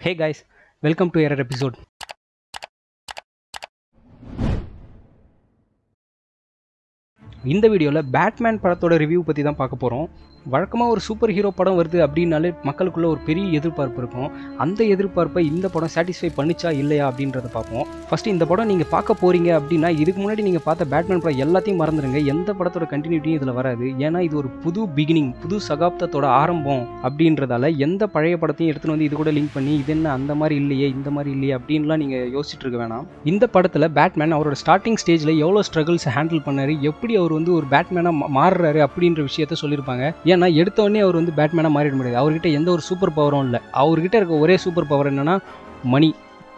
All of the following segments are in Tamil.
hey guys welcome to error episode இந்த வீடியோவில் பேட்மேன் படத்தோட ரிவ்யூ பற்றி தான் பார்க்க போகிறோம் வழக்கமாக ஒரு சூப்பர் ஹீரோ படம் வருது அப்படின்னாலே மக்களுக்குள்ள ஒரு பெரிய எதிர்பார்ப்பு இருக்கும் அந்த எதிர்பார்ப்பை இந்த படம் சாட்டிஸ்ஃபை பண்ணிச்சா இல்லையா அப்படின்றத பார்ப்போம் ஃபஸ்ட்டு இந்த படம் நீங்கள் பார்க்க போகிறீங்க அப்படின்னா இதுக்கு முன்னாடி நீங்கள் பார்த்த பேட்மேன் படம் எல்லாத்தையும் மறந்துடுங்க எந்த படத்தோட கண்டினியூட்டியும் இதில் வராது ஏன்னா இது ஒரு புது பிகினிங் புது சகாப்தத்தோட ஆரம்பம் அப்படின்றதால எந்த பழைய படத்தையும் எடுத்துகிட்டு வந்து இது கூட லிங்க் பண்ணி இது என்ன அந்த மாதிரி இல்லையே இந்த மாதிரி இல்லையே அப்படின்லாம் நீங்கள் யோசிச்சுட்டு இருக்க வேணாம் இந்த படத்தில் பேட்மேன் அவரோட ஸ்டார்டிங் ஸ்டேஜில் எவ்வளோ ஸ்ட்ரகிள்ஸ் ஹேண்டில் பண்ணாரு எப்படி அவர் வந்து ஒரு பேட்மேனாக மாறுறாரு அப்படின்ற விஷயத்த சொல்லியிருப்பாங்க ஏன்னா எடுத்த உடனே அவர் வந்து பேட்மேனாக மாறிட முடியாது அவர்கிட்ட எந்த ஒரு சூப்பர் பவரும் இல்லை அவர்கிட்ட இருக்க ஒரே சூப்பர் பவர் என்னன்னா மணி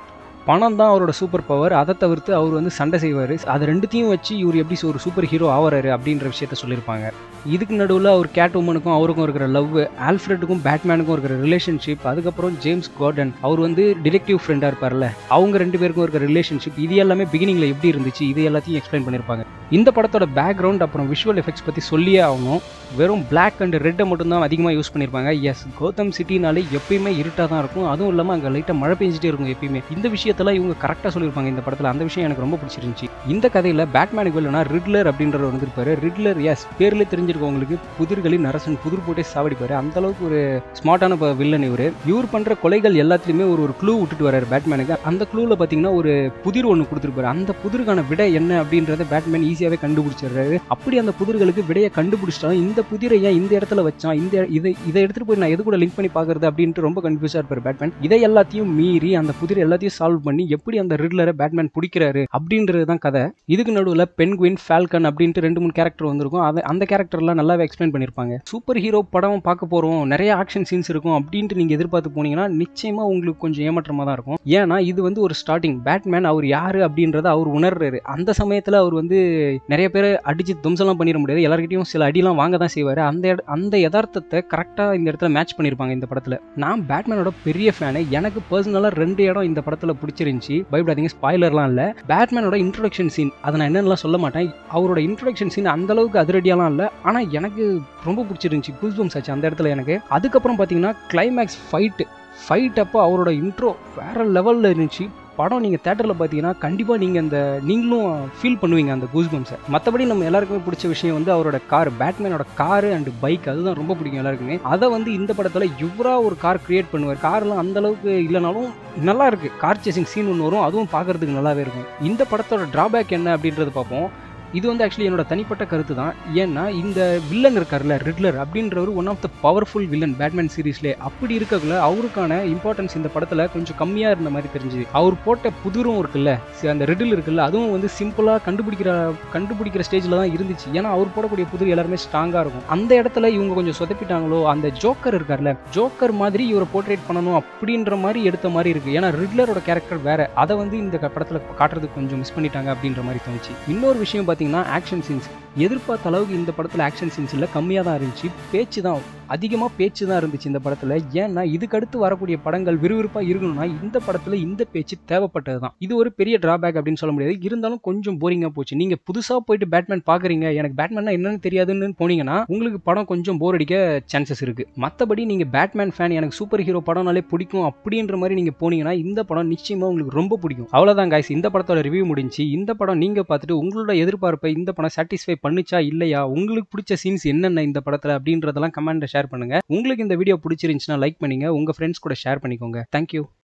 பணம் தான் அவரோட சூப்பர் பவர் அதை தவிர்த்து அவர் வந்து சண்டை செய்வார் அது ரெண்டுத்தையும் வச்சு இவர் எப்படி ஒரு சூப்பர் ஹீரோ ஆவறாரு அப்படின்ற விஷயத்த சொல்லியிருப்பாங்க இதுக்கு நடுவில் அவர் கேட் உமனுக்கும் அவருக்கும் இருக்கிற லவ் ஆல்ஃப்ரெட்டுக்கும் பேட்மேனுக்கும் இருக்கிற ரிலேஷன்ஷிப் அதுக்கப்புறம் ஜேம்ஸ் கார்டன் அவர் வந்து டிடெக்டிவ் ஃப்ரெண்டாக இருப்பார்ல அவங்க ரெண்டு பேருக்கும் இருக்கிற ரிலேஷன்ஷிப் இது எல்லாமே பிகினிங்கில் எப்படி இருந்துச்சு இது எல்லாத்தையும் எக்ஸ்பிளைன் பண்ணியிருப்பாங்க இந்த படத்தோட பேக்ரவுண்ட் அப்புறம் விஷுவல் எஃபெக்ட்ஸ் பற்றி சொல்லியே ஆகணும் வெறும் பிளாக் அண்ட் ரெட்டை மட்டும்தான் அதிகமாக யூஸ் பண்ணியிருப்பாங்க எஸ் கௌதம் சிட்டினாலே எப்பயுமே இருட்டாக தான் இருக்கும் அதுவும் இல்லாமல் அங்கே லைட்டாக மழை பெஞ்சிட்டே இருக்கும் எப்பயுமே இந்த விஷயத்தெல்லாம் இவங்க கரெக்டாக சொல்லியிருப்பாங்க இந்த படத்தில் அந்த விஷயம் எனக்கு ரொம்ப பிடிச்சிருந்துச்சு இந்த கதையில் பேட்மேனுக்கு இல்லைனா ரிட்லர் அப்படின்றவர் வந்திருப்பாரு ரிட்லர் எஸ் பேர்லேயே தெரிஞ்சிருக்கவங்களுக்கு புதிர்களின் அரசன் புதிர் போட்டே சாவடிப்பாரு அந்த அளவுக்கு ஒரு ஸ்மார்ட்டான வில்லன் இவர் இவர் பண்ணுற கொலைகள் எல்லாத்துலேயுமே ஒரு ஒரு க்ளூ விட்டுட்டு வராரு பேட்மேனுக்கு அந்த க்ளூவில் பார்த்தீங்கன்னா ஒரு புதிர் ஒன்று கொடுத்துருப்பாரு அந்த புதிருக்கான விடை என்ன அப்படின்றத பேட்மேன் ஈஸியாகவே கண்டுபிடிச்சிடுறாரு அப்படி அந்த புதிர்களுக்கு விடையை கண்டுபிடிச்சிட்டாலும் இந்த புதிரை ஏன் இந்த இடத்துல வச்சான் இந்த இதை இதை எடுத்துகிட்டு போய் நான் எது கூட லிங்க் பண்ணி பார்க்கறது அப்படின்ட்டு ரொம்ப கன்ஃபியூஸாக இருப்பார் பேட்மேன் இதை எல்லாத்தையும் மீறி அந்த புதிர் எல்லாத்தையும் சால்வ் பண்ணி எப்படி அந்த ரிட்லரை பேட்மேன் பிடிக்கிறாரு அப்படின்றது தான் கதை இதுக்கு நடுவில் பென்குயின் ஃபால்கன் அப்படின்ட்டு ரெண்டு மூணு கேரக்டர் வந்திருக்கும் அதை அந்த கேரக்டர்லாம் நல்லாவே எக்ஸ்பிளைன் பண்ணியிருப்பாங்க சூப்பர் ஹீரோ படம் பார்க்க போகிறோம் நிறைய ஆக்ஷன் சீன்ஸ் இருக்கும் அப்படின்ட்டு நீங்கள் எதிர்பார்த்து போனீங்கன்னா நிச்சயமாக உங்களுக்கு கொஞ்சம் ஏமாற்றமாக தான் இருக்கும் ஏன்னா இது வந்து ஒரு ஸ்டார்டிங் பேட்மேன் அவர் யார் அப்படின்றத அவர் உணர்றாரு அந்த சமயத்தில் அவர் வந்து நிறைய பேர் அடிச்சு தும்சம்லாம் பண்ணிட முடியாது எல்லாருக்கிட்டையும் சில அடிலாம் வாங்க தான் செய்வார் அந்த இட- அந்த யதார்த்தத்தை கரெக்டாக இந்த இடத்துல மேட்ச் பண்ணியிருப்பாங்க இந்த படத்தில் நான் பேட்மேனோட பெரிய ஃபேனு எனக்கு பர்சனலாக ரெண்டு இடம் இந்த படத்தில் பிடிச்சிருந்துச்சி பயப்படாதீங்க ஸ்பாய்லர்லாம் இல்லை பேட்மேனோட இன்ட்ரொடக்ஷன் சீன் அதை நான் என்னென்னலாம் சொல்ல மாட்டேன் அவரோட இன்ட்ரொடக்ஷன் சீன் அந்த அளவுக்கு அதிரடியாலாம் இல்லை ஆனால் எனக்கு ரொம்ப பிடிச்சிருந்துச்சி கூஸ்பம்ஸ் ஆச்சு அந்த இடத்துல எனக்கு அதுக்கப்புறம் பார்த்தீங்கன்னா கிளைமேக்ஸ் ஃபைட்டு ஃபைட் அப்போ அவரோட இன்ட்ரோ வேற லெவலில் இருந்துச்சு படம் நீங்கள் தேட்டரில் பார்த்தீங்கன்னா கண்டிப்பாக நீங்கள் அந்த நீங்களும் ஃபீல் பண்ணுவீங்க அந்த கூஸ்பம்ஸை மற்றபடி நம்ம எல்லாருக்குமே பிடிச்ச விஷயம் வந்து அவரோட கார் பேட்மேனோட காரு அண்ட் பைக் அதுதான் ரொம்ப பிடிக்கும் எல்லாருக்குமே அதை வந்து இந்த படத்தில் இவரா ஒரு கார் கிரியேட் பண்ணுவார் கார்லாம் அந்த அளவுக்கு இல்லைனாலும் நல்லா இருக்கு கார் சேசிங் சீன் ஒன்று வரும் அதுவும் பார்க்கறதுக்கு நல்லாவே இருக்கும் இந்த படத்தோட டிராபேக் என்ன அப்படின்றது பார்ப்போம் இது வந்து ஆக்சுவலி என்னோட தனிப்பட்ட கருத்து தான் ஏன்னா இந்த வில்லன் இருக்கார்ல ரிட்லர் அப்படின்றவர் one of the powerful villain Batman சீரீஸ்லே அப்படி இருக்கக்குள்ள அவருக்கான இம்பார்ட்டன்ஸ் இந்த படத்தில் கொஞ்சம் கம்மியாக இருந்த மாதிரி தெரிஞ்சுது அவர் போட்ட புதிரும் இருக்குல்ல சி- அந்த ரிடில் இருக்குல்ல அதுவும் வந்து சிம்பிளாக கண்டுபிடிக்கிற கண்டுபிடிக்கிற ஸ்டேஜில் தான் இருந்துச்சு ஏன்னா அவர் போடக்கூடிய புதிர் எல்லாருமே ஸ்ட்ராங்காக இருக்கும் அந்த இடத்துல இவங்க கொஞ்சம் சொதப்பிட்டாங்களோ அந்த ஜோக்கர் இருக்கார்ல ஜோக்கர் மாதிரி இவரை போர்ட்ரேட் பண்ணணும் அப்படின்ற மாதிரி எடுத்த மாதிரி இருக்கு ஏன்னா ரிட்லரோட கேரக்டர் வேற அதை வந்து இந்த க- படத்துல காட்டுறதுக்கு கொஞ்சம் மிஸ் பண்ணிட்டாங்க அப்படின்ற மாதிரி தோணுச்சு இன்னொரு விஷயம் பார்த்தீங்கன்னா ஆக்ஷன் சீன்ஸ் எதிர்பார்த்த அளவுக்கு இந்த படத்தில் ஆக்ஷன் சீன்ஸ் இல்லை கம்மியாக தான் இருந்துச்சு பேச்சு தான் அதிகமாக பேச்சு தான் இருந்துச்சு இந்த படத்தில் ஏன்னா இதுக்கு அடுத்து வரக்கூடிய படங்கள் விறுவிறுப்பாக இருக்கணும்னா இந்த படத்தில் இந்த பேச்சு தேவைப்பட்டது தான் இது ஒரு பெரிய டிராபேக் அப்படின்னு சொல்ல முடியாது இருந்தாலும் கொஞ்சம் போரிங்காக போச்சு நீங்கள் புதுசாக போயிட்டு பேட்மேன் பார்க்குறீங்க எனக்கு பேட்மேன்னா என்னன்னு தெரியாதுன்னு போனீங்கன்னா உங்களுக்கு படம் கொஞ்சம் போர் அடிக்க சான்சஸ் இருக்கு மற்றபடி நீங்கள் பேட்மேன் ஃபேன் எனக்கு சூப்பர் ஹீரோ படம்னாலே பிடிக்கும் அப்படின்ற மாதிரி நீங்கள் போனீங்கன்னா இந்த படம் நிச்சயமாக உங்களுக்கு ரொம்ப பிடிக்கும் அவ்வளோதான் guys இந்த படத்தோட ரிவ்யூ முடிஞ்சு இந்த படம் நீங்கள் பார்த்துட்டு உங்களோட எதிர்பார்ப்பை இந்த படம் சாட்டிஸ்ஃபை பண்ணுச்சா இல்லையா உங்களுக்கு பிடிச்ச சீன்ஸ் என்னென்ன இந்த படத்தில் அப்படின்றதெல்லாம் கமெண்ட்ல ஷேர் பண்ணுங்க உங்களுக்கு இந்த வீடியோ பிடிச்சிருந்துச்சுன்னா லைக் பண்ணுங்க உங்க ஃப்ரெண்ட்ஸ் கூட ஷேர் பண்ணிக்கோங்க தேங்க்யூ